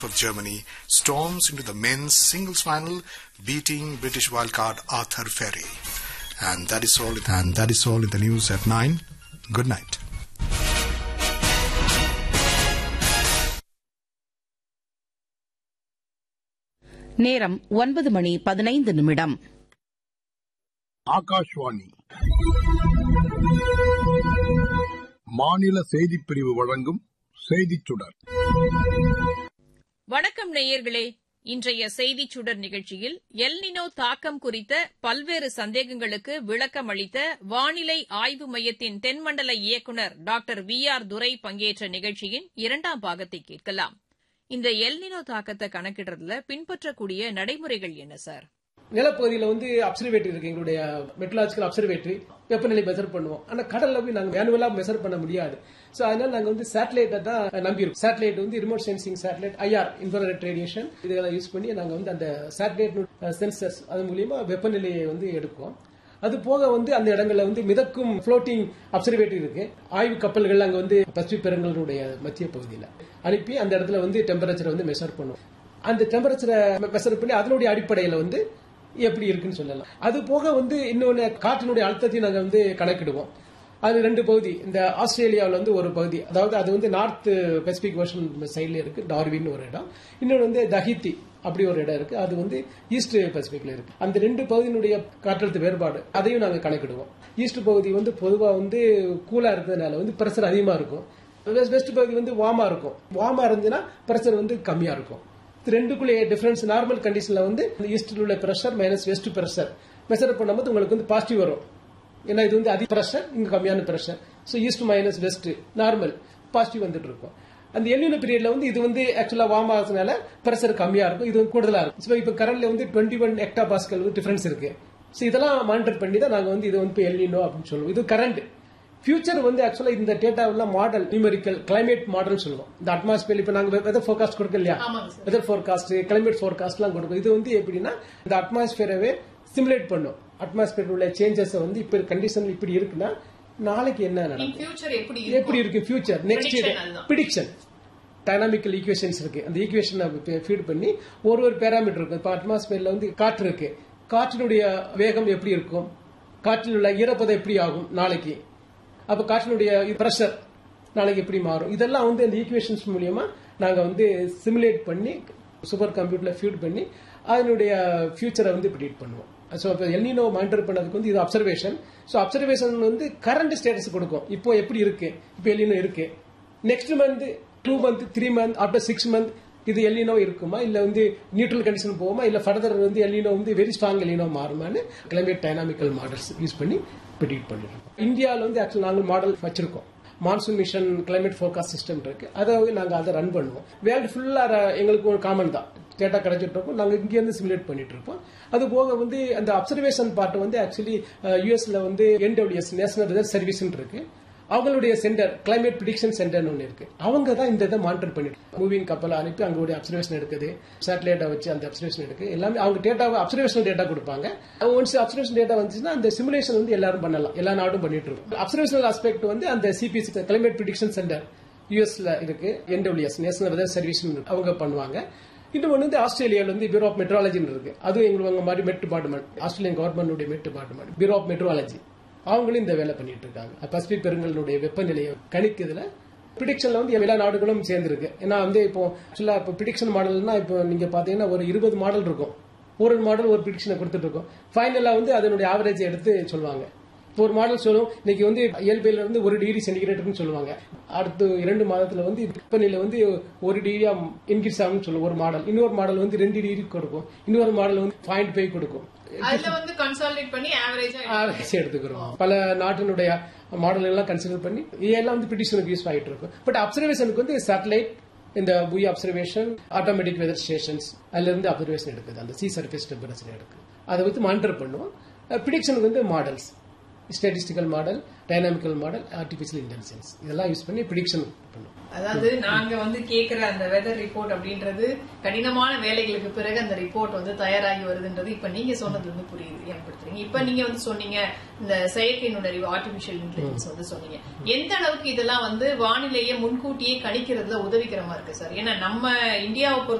of Germany storms into the men's singles final, beating British wildcard Arthur Ferry. And that is all. And that is all in the news at nine. Good night. நேரம் ஒன்பது மணி பதினைந்து நிமிடம் ஆகாஷ்வாணி மாநில செய்திப் பிரிவு வழங்கும் செய்திச் சுடர் வணக்கம் நேயர்களே இன்றைய செய்திச் சுடர் நிகழ்ச்சியில் எல்னினோ தாக்கம் குறித்த பல்வேறு சந்தேகங்களுக்கு விளக்கம் அளித்த வானிலை ஆய்வு மையத்தின் தென்மண்டல இயக்குநர் டாக்டர் வி ஆர் துரை பங்கேற்ற நிகழ்ச்சியின் இரண்டாம் பாகத்தை கேட்கலாம் இந்த எல்னினோ தாக்கத்தை கணக்கிடுறதுல பின்பற்றக்கூடிய நடைமுறைகள் என்ன சார் நிலப்பகுதியில் வந்து அப்சர்வேட்டரி இருக்கு எங்களுடைய மெட்ரலாஜிக்கல் அப்சர்வேட்டரி வெப்பநிலை மெஷர் பண்ணுவோம் ஆனா கடல்ல போய் நாங்க மேனுவலா மெஷர் பண்ண முடியாது சோ அதனால நாங்க வந்து சேட்டலைட்டை தான் நம்பியிருக்கோம் சேட்டலைட் வந்து remote sensing satellite IR infrared radiation இதெல்லாம் யூஸ் பண்ணி நாங்க வந்து அந்த சேட்டலைட் சென்சர்ஸ் அது மூலியமா வெப்பநிலையை வந்து எடுப்போம் அது போக வந்து அந்த இடங்கள்ல வந்து மிதக்கும் ஃப்ளோட்டிங் அப்சர்வேட்டரி இருக்கு ஆய்வு கப்பல்கள் அங்க வந்து பசிபிக் பெருங்கலுடைய மத்திய பகுதியில் அனுப்பி அந்த இடத்துல வந்து டெம்பரேச்சரை வந்து மெஷர் பண்ணுவோம் அந்த டெம்பரேச்சரை மெஷர் பண்ணி அதனுடைய அடிப்படையில் வந்து எப்படி இருக்குன்னு சொல்லலாம் அது போக வந்து இன்னொன்னு காற்றினுடைய அழுத்தத்தையும் நாங்க வந்து கணக்கிடுவோம் அது ரெண்டு பகுதி இந்த ஆஸ்திரேலியாவில் வந்து ஒரு பகுதி அதாவது அது வந்து நார்த் பெசிபிக் ஓஷன் சைட்ல இருக்கு டார்வின் ஒரு இடம் இன்னொன்று வந்து தஹித்தி அப்படி ஒரு இடம் இருக்கு அது வந்து ஈஸ்ட் பசிபிக்ல இருக்கு அந்த ரெண்டு பகுதியினுடைய காற்றழுத்த வேறுபாடு அதையும் நாங்க கணக்கிடுவோம் ஈஸ்ட் பகுதி வந்து பொதுவாக வந்து கூலா இருக்கிறதுனால வந்து பிரஷர் அதிகமா இருக்கும் வெஸ்ட் பகுதி வந்து வாமா இருக்கும் வாமா இருந்துச்சுன்னா பிரஷர் வந்து கம்மியா இருக்கும் ரெண்டுக்குள்ளே டிஃபரன்ஸ் நார்மல் கண்டிஷன்ல வந்து ஈஸ்டில் உள்ள pressure minus west pressure measure பண்ணும்போது உங்களுக்கு வந்து பாசிட்டிவ் வரும் ஏன்னா இது வந்து அதிக பிரஷர் இங்க கம்மியான pressure so east minus west normal positive வந்துட்டு இருக்கும் அந்த எல்யூன பீரியட்ல வந்து இது வந்து ஆக்சுவலா வார்ம் ஆகுறதுனால பிரஷர் கம்மியா இருக்கும் இது வந்து கூடுதலா இருக்கும் ஸோ இப்போ கரண்ட்ல வந்து twenty one hectopascal difference இருக்கு ஸோ இதெல்லாம் மானிட்டர் பண்ணி தான் நாங்கள் வந்து இது வந்து எல்யூனோ அப்படின்னு சொல்லுவோம் இது கரண்ட் ஃபியூச்சர் வந்து ஆக்சுவலா இந்த டேட்டாவெல்லாம் மாடல் நியூமெரிக்கல் கிளைமேட் மாடல் சொல்லுவோம் இந்த அட்மாஸ்பியர் இப்போ நாங்க வெதர் ஃபோர்காஸ்ட் கொடுக்க இல்லையா வெதர் ஃபோர்காஸ்ட் கிளைமேட் ஃபோர்காஸ்ட்லாம் கொடுக்கும் இது வந்து எப்படின்னா இந்த அட்மாஸ்பியரவே சிமுலேட் பண்ணும் அட்மாஸ்பியர் உள்ள சேஞ்சஸ் வந்து இப்ப கண்டிஷன் இப்படி இருக்குன்னா நாளைக்கு என்ன நடக்கும் எப்படி இருக்கு future next prediction dynamical equations இருக்கு அந்த ஈக்குவேஷன் ஃபீட் பண்ணி ஒரு ஒரு பேராமீட்டர் இருக்கு இப்போ அட்மாஸ்பியர்ல வந்து காற்று இருக்கு காற்றினுடைய வேகம் எப்படி இருக்கும் காற்றில் உள்ள ஈரப்பதம் எப்படி ஆகும் நாளைக்கு அப்ப காற்றினுடைய பிரஷர் நாளைக்கு எப்படி மாறும் இதெல்லாம் வந்து அந்த ஈக்குவேஷன்ஸ் மூலியமா நாங்க வந்து சிமுலேட் பண்ணி சூப்பர் கம்ப்யூட்டர்ல ஃபீட் பண்ணி அதனுடைய ஃபியூச்சரை வந்து ப்ரிடிக்ட் பண்ணுவோம் ஸோ இப்போ எல்னினோ மானிட்டர் பண்ணதுக்கு வந்து இது அப்சர்வேஷன் ஸோ அப்சர்வேஷன் வந்து கரண்ட் ஸ்டேட்டஸ் கொடுக்கும் இப்போ எப்படி இருக்கு இப்போ எல்லினோ இருக்கு next month two month three month after six month இது எல்லினோ இருக்குமா இல்ல வந்து நியூட்ரல் கண்டிஷன் போகுமா இல்ல ஃபர்தர் வந்து எல்லினோ வந்து வெரி ஸ்ட்ராங் எல்லினோ மாறுமான்னு கிளைமேட் டைனாமிக்கல் மாடல்ஸ் யூஸ் பண்ணி ப்ரிடிக்ட் பண்ணிருக்கோம் இந்தியாவில் வந்து ஆக்சுவல் நாங்கள் மாடல் வச்சிருக்கோம் monsoon mission climate forecast system இருக்கு அதை நாங்கள் அதை ரன் பண்ணுவோம் வேர்ல்டு ஃபுல்லாக எங்களுக்கு ஒரு காமன் தான் டேட்டா கிடைச்சிட்டு இருக்கோம் நாங்கள் இங்கேருந்து சிமுலேட் பண்ணிட்டு இருப்போம் அது போக வந்து அந்த அப்சர்வேஷன் பார்ட் வந்து ஆக்சுவலி யூஎஸ்ல வந்து என்டபிள்யூஎஸ் நேஷனல் ரிசர்ச் சர்வீஸ் இருக்கு அவங்களுடைய சென்டர் கிளைமேட் ப்ரிடிக்ஷன் சென்டர் ஒன்று இருக்கு அவங்க தான் இந்த இதை மானிட்டர் பண்ணிட்டு மூவிங் கப்பலை அனுப்பி அங்களுடைய அப்சர்வேஷன் எடுக்குது சேட்டலைட்டை வச்சு அந்த அப்சர்வேஷன் எடுக்கு எல்லாமே அவங்க டேட்டா அப்சர்வேஷன் டேட்டா கொடுப்பாங்க ஒன்ஸ் அப்சர்வேஷன் டேட்டா வந்துச்சுன்னா அந்த சிமுலேஷன் வந்து எல்லாரும் பண்ணலாம் எல்லா நாடும் பண்ணிட்டு இருக்கும் அப்சர்வேஷனல் ஆஸ்பெக்ட் வந்து அந்த சிபிசி கிளைமேட் ப்ரிடிக்ஷன் சென்டர் யூஎஸ்ல இருக்கு என்டபிள்யூஎஸ் நேஷனல் வெதர் சர்வீஸ் அவங்க பண்ணுவாங்க இன்னும் வந்து ஆஸ்திரேலியாவில் வந்து பியூரோ ஆஃப் மெட்ராலஜின்னு இருக்கு அதுவும் எங்களுக்கு மாதிரி met department Australian government met department bureau of meteorology அவங்களும் இந்த வேலை பண்ணிட்டு இருக்காங்க பசிபிக் பெருங்கலுடைய வெப்பநிலையை கணிக்கிறதுல ப்ரிடிக்ஷன்ல வந்து எல்லா நாடுகளும் சேர்ந்திருக்கு ஏன்னா வந்து இப்போ ஆக்சுவலா இப்போ ப்ரிடிக்ஷன் மாடல்னா இப்போ நீங்க பாத்தீங்கன்னா ஒரு இருபது மாடல் இருக்கும் ஒரு மாடல் ஒரு ப்ரிடிக்ஷனை கொடுத்துட்டு இருக்கும் ஃபைனலா வந்து அதனுடைய ஆவரேஜ் எடுத்து சொல்லுவாங்க ஒரு மாடல் சொல்லும் இன்னைக்கு வந்து இயல்பில இருந்து ஒரு டிகிரி சென்டிகிரேட்னு சொல்லுவாங்க அடுத்து இரண்டு மாதத்துல வந்து வெப்பநிலை வந்து ஒரு டிகிரியா இன்க்ரீஸ் ஆகும்னு சொல்லுவோம் ஒரு மாடல் இன்னொரு மாடல் வந்து ரெண்டு டிகிரி கொடுக்கும் இன்னொரு மாடல் வந்து பாயிண்ட் ஃபைவ் கொடுக்கும் அதுல வந்து கன்சாலிடேட் பண்ணி ஆவரேஜ் ஆவரேஜ் எடுத்துக்கிறோம் பல நாட்டினுடைய மாடல் எல்லாம் கன்சிடர் பண்ணி இதெல்லாம் வந்து ப்ரிடிஷனுக்கு யூஸ் ஆகிட்டு இருக்கும் பட் அப்சர்வேஷனுக்கு வந்து சேட்டலைட் இந்த buoy observation automatic weather stations அதுல இருந்து அப்சர்வேஷன் எடுக்குது அந்த சி சர்ஃபேஸ் டெம்பரேச்சர் எடுக்குது அதை வந்து மானிட்டர் பண்ணுவோம் ப்ரிடிக்ஷனுக்கு வந்து models statistical model dynamical model artificial intelligence இதெல்லாம் யூஸ் பண்ணி ப்ரிடிக்ஷன் பண்ணும் அதாவது நாங்க வந்து கேக்குற அந்த வெதர் ரிப்போர்ட் அப்படின்றது கடினமான வேலைகளுக்கு பிறகு அந்த ரிப்போர்ட் வந்து தயாராகி வருதுன்றது இப்ப நீங்க சொன்னது வந்து புரியுது ஏற்படுத்துறீங்க இப்ப நீங்க வந்து சொன்னீங்க இந்த செயற்கை நுண்ணறிவு ஆர்டிபிஷியல் இன்டெலிஜென்ஸ் வந்து சொன்னீங்க எந்த அளவுக்கு இதெல்லாம் வந்து வானிலையை முன்கூட்டியே கணிக்கிறதுல உதவிகரமா இருக்கு சார் ஏன்னா நம்ம இந்தியாவை பொறுத்த